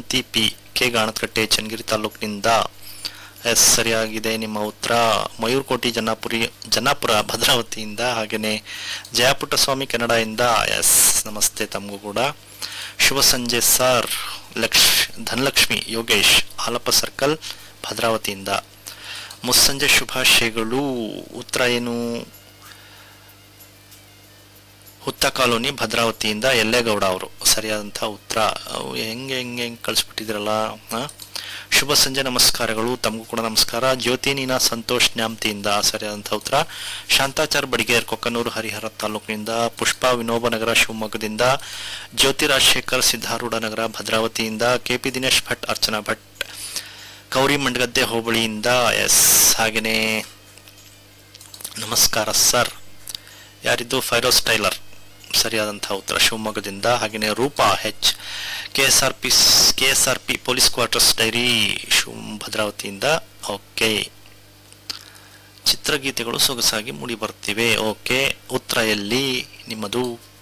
ಶಾಂತಿ P K Ganakatte Channagiri ತಾಲೂಕಿನಿಂದ yes ಸರಿಯಾಗಿದೆ ನಿಮ್ಮ ಉತ್ತರ ಮಯೂರ್ಕೋಟಿ ಜನ್ನಾಪುರಿ ಜನ್ನಾಪುರ ಭದ್ರಾವತಿಯಿಂದ ಹಾಗೆಯೇ ಜಯಪುಟ್ಟಸ್ವಾಮಿ ಕೆನಡಾಯಿಂದ ಎಸ್ ನಮಸ್ತೆ ತಮಗೂ ಕೂಡ ಶುಭ ಸಂಜೆ ಸರ್ ಲಕ್ಷ್ ಧನಲಕ್ಷ್ಮಿ ಯೋಗೇಶ್ ಆಲಪ್ಪ ಸರ್ಕಲ್ ಭದ್ರಾವತಿಯಿಂದ ಮುಸ್ಸಂಜೆ ಶುಭಾಶಯಗಳು ಉತ್ತರ ಏನು ಹುತ್ತ ಕಾಲೋನಿ ಭದ್ರಾವತಿಯಿಂದ ಯಲ್ಲೇಗೌಡ ಅವರು ಸರಿಯಾದಂಥ ಉತ್ತರ ಅವು ಹೆಂಗೆ ಹೆಂಗೆ ಹೆಂಗೆ ಕಳಿಸ್ಬಿಟ್ಟಿದ್ರಲ್ಲ ಆ? ಶುಭ ಸಂಜೆ ನಮಸ್ಕಾರಗಳು ತಮಗೂ ಕೂಡ ನಮಸ್ಕಾರ ಜ್ಯೋತಿ ನೀನಾ ಸಂತೋಷ್ ನ್ಯಾಮ್ತಿಯಿಂದ ಸರಿಯಾದಂಥ ಉತ್ತರ ಶಾಂತಾಚಾರ್ ಬಡಿಗೇರ್ ಕೊಕ್ಕನೂರು ಹರಿಹರ ತಾಲೂಕಿನಿಂದ ಪುಷ್ಪ ವಿನೋಬ ನಗರ ಶಿವಮೊಗ್ಗದಿಂದ ಜ್ಯೋತಿ ರಾಜಶೇಖರ್ ಸಿದ್ಧಾರೂಢ ನಗರ ಭದ್ರಾವತಿಯಿಂದ ಕೆಪಿ ದಿನೇಶ್ ಭಟ್ ಅರ್ಚನಾ ಭಟ್ ಕೌರಿ ಮಂಡಗದ್ದೆ ಹೋಬಳಿಯಿಂದ ಎಸ್ ಹಾಗೆಯೇ ನಮಸ್ಕಾರ ಸರ್ ಯಾರಿದ್ದು ಫೈರೋಸ್ ಟೈಲರ್ ಸರಿಯಾದಂಥ ಉತ್ತರ ಶಿವಮೊಗ್ಗದಿಂದ ಹಾಗೆಯೇ Roopa H K S R P K S R P police quarters dairy Shiva ಭದ್ರಾವತಿಯಿಂದ ಓಕೆ ಚಿತ್ರಗೀತೆಗಳು ಸೊಗಸಾಗಿ ಮೂಡಿ ಬರ್ತಿವೆ ಓಕೆ ಉತ್ತರ ಎಲ್ಲಿ ನಿಮ್ಮದು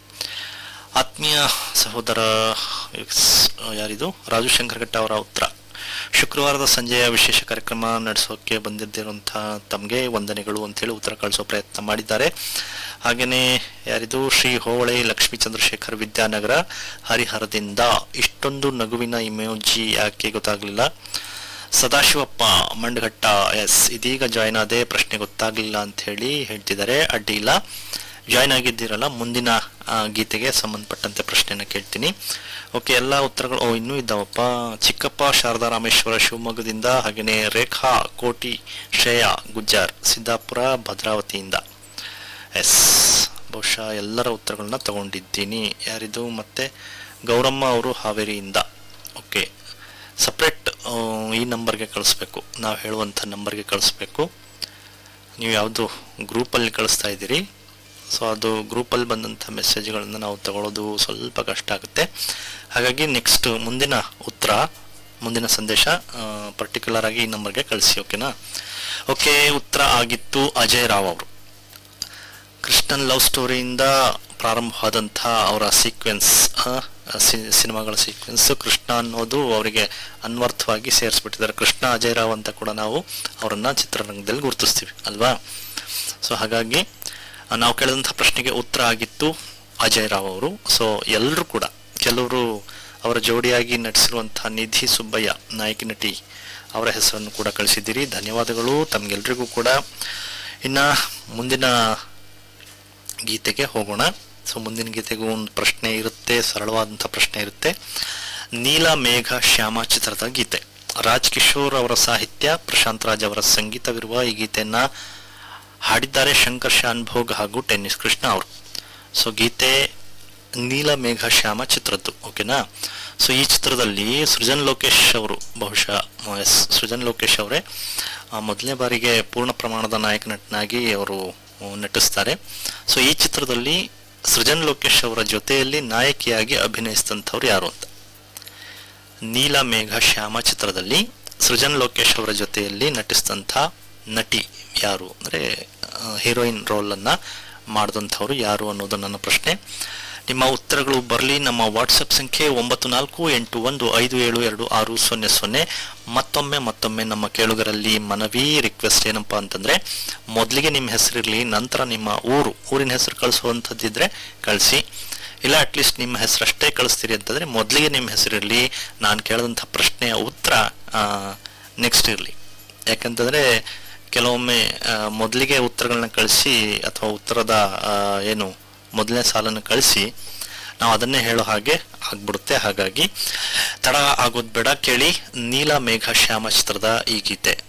ಆತ್ಮೀಯ ಸಹೋದರ ಸ್- ಯಾರಿದು ರಾಜು ಶಂಕರಘಟ್ಟ ಅವರ ಉತ್ತರ ಶುಕ್ರವಾರದ ಸಂಜೆಯ ವಿಶೇಷ ಕಾರ್ಯಕ್ರಮ ನಡೆಸೋಕೆ ಬಂದಿದ್ದಿರುವಂತಹ ತಮಗೆ ವಂದನೆಗಳು ಅಂತೇಳಿ ಉತ್ತರ ಕಳಿಸೋ ಪ್ರಯತ್ನ ಮಾಡಿದ್ದಾರೆ ಹಾಗೆಯೇ ಯಾರಿದು ಶ್ರೀ ಹೋವಳೆ ಲಕ್ಷ್ಮೀ ಚಂದ್ರಶೇಖರ್ ವಿದ್ಯಾನಗರ ಹರಿಹರದಿಂದ ಇಷ್ಟೊಂದು ನಗುವಿನ ಇಮೋಜಿ ಯಾಕೆ ಗೊತ್ತಾಗ್ಲಿಲ್ಲ ಸದಾಶಿವಪ್ಪ ಮಂಡಘಟ್ಟ ಎಸ್ ಇದೀಗ ಜಾಯ್ನ್ ಆದೆ ಪ್ರಶ್ನೆ ಗೊತ್ತಾಗ್ಲಿಲ್ಲ ಅಂತ ಹೇಳಿ ಹೇಳ್ತಿದ್ದಾರೆ ಅಡ್ಡಿ ಇಲ್ಲ ಜಾಯ್ನ್ ಆಗಿದ್ದೀರಲ್ಲ ಮುಂದಿನ ಆ, ಗೀತೆಗೆ ಸಂಬಂಧಪಟ್ಟಂತೆ ಪ್ರಶ್ನೆನ ಕೇಳ್ತೀನಿ ಓಕೆ ಎಲ್ಲ ಉತ್ತರಗಳು ಓ ಇನ್ನೂ ಇದ್ದಾವಪ್ಪ ಚಿಕ್ಕಪ್ಪ ಶಾರದಾ ರಾಮೇಶ್ವರ ಶಿವಮೊಗ್ಗದಿಂದ ಹಾಗೆಯೇ ರೇಖಾ ಕೋಟಿ ಶ್ರೇಯಾ ಗುಜ್ಜಾರ್ ಸಿದ್ದಾಪುರ ಭದ್ರಾವತಿಯಿಂದ ಎಸ್ ಬಹುಶಃ ಎಲ್ಲರ ಉತ್ತರಗಳನ್ನ ತಗೊಂಡಿದ್ದೀನಿ ಯಾರಿದು ಮತ್ತೆ ಗೌರಮ್ಮ ಅವರು ಹಾವೇರಿಯಿಂದ ಓಕೆ ಸಪ್ರೇಟ್ ಈ ನಂಬರ್ಗೆ ಕಳಿಸ್ಬೇಕು ನಾವು ಹೇಳುವಂಥ ನಂಬರ್ಗೆ ಕಳಿಸ್ಬೇಕು ನೀವು ಯಾವುದು ಗ್ರೂಪಲ್ಲಿ ಕಳಿಸ್ತಾ ಇದ್ದೀರಿ ಸೊ ಅದು ಗ್ರೂಪಲ್ಲಿ ಬಂದಂಥ ಮೆಸೇಜ್ಗಳನ್ನು ನಾವು ತಗೊಳ್ಳೋದು ಸ್ವಲ್ಪ ಕಷ್ಟ ಆಗುತ್ತೆ ಹಾಗಾಗಿ ನೆಕ್ಸ್ಟ್ ಮುಂದಿನ ಉತ್ತರ ಮುಂದಿನ ಸಂದೇಶ ಪರ್ಟಿಕ್ಯುಲರ್ ಆಗಿ ಈ ನಂಬರ್ಗೆ ಕಳಿಸಿ ಓಕೆನಾ ಓಕೆ ಉತ್ತರ ಆಗಿತ್ತು ಅಜಯ್ ರಾವ್ ಅವರು ಕೃಷ್ಣನ್ ಲವ್ ಸ್ಟೋರಿಯಿಂದ ಪ್ರಾರಂಭವಾದಂಥ ಅವರ ಸೀಕ್ವೆನ್ಸ್ ಸಿನಿಮಾಗಳ ಸೀಕ್ವೆನ್ಸ್ ಕೃಷ್ಣ ಅನ್ನೋದು ಅವರಿಗೆ ಅನ್ವರ್ಥವಾಗಿ ಸೇರಿಸ್ಬಿಟ್ಟಿದ್ದಾರೆ ಕೃಷ್ಣ ಅಜಯ್ ರಾವ್ ಅಂತ ಕೂಡ ನಾವು ಅವರನ್ನ ಚಿತ್ರರಂಗದಲ್ಲಿ ಗುರುತಿಸ್ತೀವಿ ಅಲ್ವಾ ಸೊ ಹಾಗಾಗಿ ಆ, ನಾವು ಕೇಳಿದಂಥ ಪ್ರಶ್ನೆಗೆ ಉತ್ತರ ಆಗಿತ್ತು ಅಜಯ್ ರಾವ್ ಅವರು ಸೊ ಎಲ್ಲರೂ ಕೂಡ ಕೆಲವರು ಅವರ ಜೋಡಿಯಾಗಿ ನಟಿಸಿರುವಂತಹ ನಿಧಿ ಸುಬ್ಬಯ್ಯ ನಾಯಕಿ ನಟಿ ಅವರ ಹೆಸರನ್ನು ಕೂಡ ಕಳಿಸಿದ್ದೀರಿ ಧನ್ಯವಾದಗಳು ತಮಗೆಲ್ರಿಗೂ ಕೂಡ ಇನ್ನ ಮುಂದಿನ ಗೀತೆಗೆ ಹೋಗೋಣ ಸೊ ಮುಂದಿನ ಗೀತೆಗೂ ಒಂದು ಪ್ರಶ್ನೆ ಇರುತ್ತೆ ಸರಳವಾದಂಥ ಪ್ರಶ್ನೆ ಇರುತ್ತೆ ನೀಲ ಮೇಘ ಶ್ಯಾಮ ಚಿತ್ರದ ಗೀತೆ ರಾಜ್ ಕಿಶೋರ್ ಅವರ ಸಾಹಿತ್ಯ ಪ್ರಶಾಂತ್ ರಾಜ್ ಅವರ ಸಂಗೀತವಿರುವ ಈ ಗೀತೆಯನ್ನ ಹಾಡಿದ್ದಾರೆ ಶಂಕರ್ ಶಾನ್ ಭೋಗ್ ಹಾಗೂ ಟೆನ್ನಿಸ್ ಕೃಷ್ಣ ಅವರು ಸೊ ಗೀತೆ ನೀಲ ಮೇಘ ಶ್ಯಾಮ ಚಿತ್ರದ್ದು ಓಕೆನಾ ಸೊ ಈ ಚಿತ್ರದಲ್ಲಿ ಸೃಜನ್ ಲೋಕೇಶ್ ಅವರು ಬಹುಶಃ ಎಸ್ ಸೃಜನ್ ಲೋಕೇಶ್ ಅವರೇ ಆ, ಮೊದಲನೇ ಬಾರಿಗೆ ಪೂರ್ಣ ಪ್ರಮಾಣದ ನಾಯಕ ನಟನಾಗಿ ಅವರು ಆ, ನಟಿಸ್ತಾರೆ ಸೊ ಈ ಚಿತ್ರದಲ್ಲಿ ಸೃಜನ್ ಲೋಕೇಶ್ ಅವರ ಜೊತೆಯಲ್ಲಿ ನಾಯಕಿಯಾಗಿ ಅಭಿನಯಿಸಿದಂಥವ್ರು ಯಾರು ಅಂತ ನೀಲ ಮೇಘ ಶ್ಯಾಮ ಚಿತ್ರದಲ್ಲಿ ಸೃಜನ್ ಲೋಕೇಶ್ ಅವರ ಜೊತೆಯಲ್ಲಿ ನಟಿಸಿದಂಥ ನಟಿ ಯಾರು ಅಂದರೆ ಹೀರೋಯಿನ್ ರೋಲನ್ನು ಮಾಡಿದಂಥವ್ರು ಯಾರು ಅನ್ನೋದು ನನ್ನ ಪ್ರಶ್ನೆ ನಿಮ್ಮ ಉತ್ತರಗಳು ಬರಲಿ ನಮ್ಮ ವಾಟ್ಸಪ್ ಸಂಖ್ಯೆ ಒಂಬತ್ತು ನಾಲ್ಕು ಎಂಟು ಒಂದು ಐದು ಏಳು ಎರಡು ಆರು ಸೊನ್ನೆ ಸೊನ್ನೆ ಮತ್ತೊಮ್ಮೆ ಮತ್ತೊಮ್ಮೆ ನಮ್ಮ ಕೇಳುಗರಲ್ಲಿ ಮನವಿ ರಿಕ್ವೆಸ್ಟ್ ಏನಪ್ಪ ಅಂತಂದ್ರೆ ಮೊದಲಿಗೆ ನಿಮ್ಮ ಹೆಸರಿರಲಿ ನಂತರ ನಿಮ್ಮ ಊರು ಊರಿನ ಹೆಸರು ಕಳಿಸುವಂಥದ್ದಿದ್ರೆ ಕಳಿಸಿ ಇಲ್ಲ ಅಟ್ಲೀಸ್ಟ್ ನಿಮ್ಮ ಹೆಸರಷ್ಟೇ ಕಳಿಸ್ತೀರಿ ಅಂತಂದ್ರೆ ಮೊದಲಿಗೆ ನಿಮ್ಮ ಹೆಸರಿರಲಿ ನಾನು ಕೇಳಿದಂಥ ಪ್ರಶ್ನೆಯ ಉತ್ತರ ನೆಕ್ಸ್ಟ್ ಇರಲಿ ಯಾಕಂತಂದ್ರೆ ಕೆಲವೊಮ್ಮೆ ಆ, ಮೊದಲಿಗೆ ಉತ್ತರಗಳನ್ನ ಕಳಿಸಿ ಅಥವಾ ಉತ್ತರದ ಆ, ಏನು ಮೊದಲನೇ ಸಾಲನ್ನು ಕಳಿಸಿ ನಾವು ಅದನ್ನೇ ಹೇಳೋ ಹಾಗೆ ಆಗ್ಬಿಡುತ್ತೆ ಹಾಗಾಗಿ ತಡ ಆಗೋದು ಬೇಡ ಕೇಳಿ ನೀಲ ಮೇಘ ಶ್ಯಾಮ ಚಿತ್ರದ ಈ ಗೀತೆ